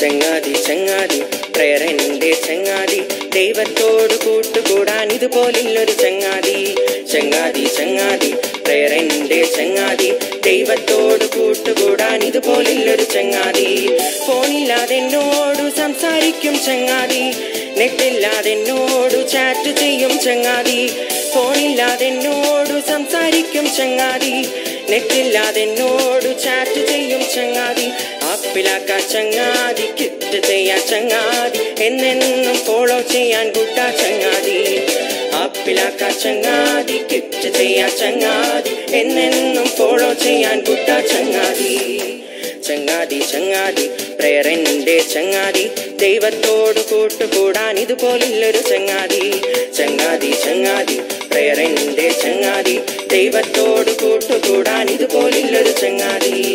ചങ്ങാതി ചങ്ങാതി പ്രേരന്റെ ചങ്ങാതി ദൈവത്തോട് കൂട്ടുകൂടാൻ ഇതുപോലില്ലൊരു ചങ്ങാതി ചങ്ങാതി ചങ്ങാതി പ്രേരന്റെ ചങ്ങാതി ദൈവത്തോട് കൂട്ടുകൂടാൻ ഇതുപോലില്ലൊരു ചങ്ങാതി ഫോണില്ലാതെ എന്നോട് സംസാരിക്കും ചങ്ങാതി നെറ്റില്ലാതെ എന്നോട് ചാറ്റ് ചെയ്യും ചങ്ങാതി ഫോണില്ലാതെ എന്നോട് സംസാരിക്കും ചങ്ങാതി നെറ്റില്ലാതെ എന്നോട് ചാറ്റ് ചെയ്യും ചങ്ങാതി ആപ്പിലാക്ക ചങ്ങാതി കിറ്റ് ചെയ്യാൻ ചങ്ങാതി എന്നെന്നും ഫോളോ ചെയ്യാൻ കൂട്ട ചങ്ങാതി ആപ്പിലാക്ക ചങ്ങാതി കിറ്റ് ചെയ്യാൻ ചങ്ങാതി എന്നെന്നും ഫോളോ ചെയ്യാൻ കൂട്ട ചങ്ങാതി ചങ്ങാതി ചങ്ങാതി പ്രേരന്റെ ചങ്ങാതി ദൈവത്തോട് കൂട്ടുകൂടാൻ ഇതുപോലുള്ളൊരു ചങ്ങാതി ചങ്ങാതി ചങ്ങാതി പ്രേരന്റെ ചങ്ങാതി ദൈവത്തോട് കൂട്ടുകൂടാൻ ഇതുപോലുള്ളൊരു ചങ്ങാതി